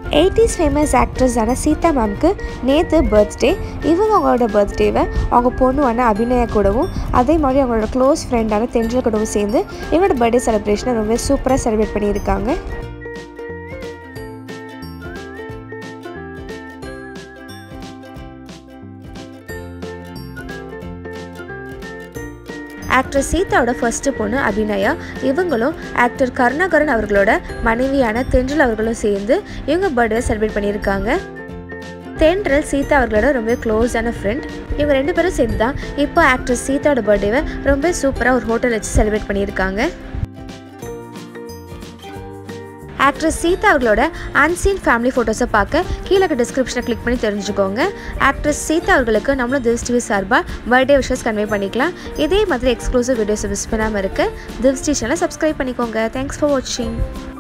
eighties famous ஆக்ட்ரஸான சீதா மேம்க்கு நேற்று பர்த்டே இவங்க அவங்களோட பர்த்டேவை அவங்க பொண்ணுவான அபிநயா கூடவும் அதே மாதிரி அவங்களோட க்ளோஸ் ஃப்ரெண்டான தென்றல் கூடவும் சேர்ந்து இவங்களோட பர்த்டே செலிப்ரேஷனை ரொம்ப சூப்பராக செலிப்ரேட் பண்ணியிருக்காங்க ஆக்டர் சீதாவோட ஃபர்ஸ்ட் பொண்ணு அபிநயா இவங்களும் ஆக்டர் கருணாகரன் அவர்களோட மனைவியான தென்றல் அவர்களும் சேர்ந்து இவங்க பர்த்டே செலிப்ரேட் பண்ணியிருக்காங்க தென்றல் சீதா அவர்களோட ரொம்ப க்ளோஸான ஃப்ரெண்ட் இவங்க ரெண்டு பேரும் சேர்ந்து தான் இப்போ ஆக்டர் சீதாவோட பர்த்டேவை ரொம்ப சூப்பராக ஒரு ஹோட்டல் வச்சு செலிப்ரேட் பண்ணியிருக்காங்க ஆக்ட்ரஸ் சீதா அவர்களோட அன்சீன் ஃபேமிலி ஃபோட்டோஸை பார்க்க கீழே டிஸ்கிரிப்ஷனை கிளிக் பண்ணி தெரிஞ்சுக்கோங்க ஆக்ட்ரஸ் சீதா அவர்களுக்கு நம்மளும் திவ்ஸ் டிவி சார்பாக பர்த்டே விஷஸ் கன்வே பண்ணிக்கலாம் இதே மாதிரி எக்ஸ்க்ளூசிவ் வீடியோஸை மிஸ் பண்ணாமல் இருக்க திவ்ஸ் டி சேனலை சப்ஸ்கிரைப் பண்ணிக்கோங்க தேங்க்ஸ் ஃபார் வாட்சிங்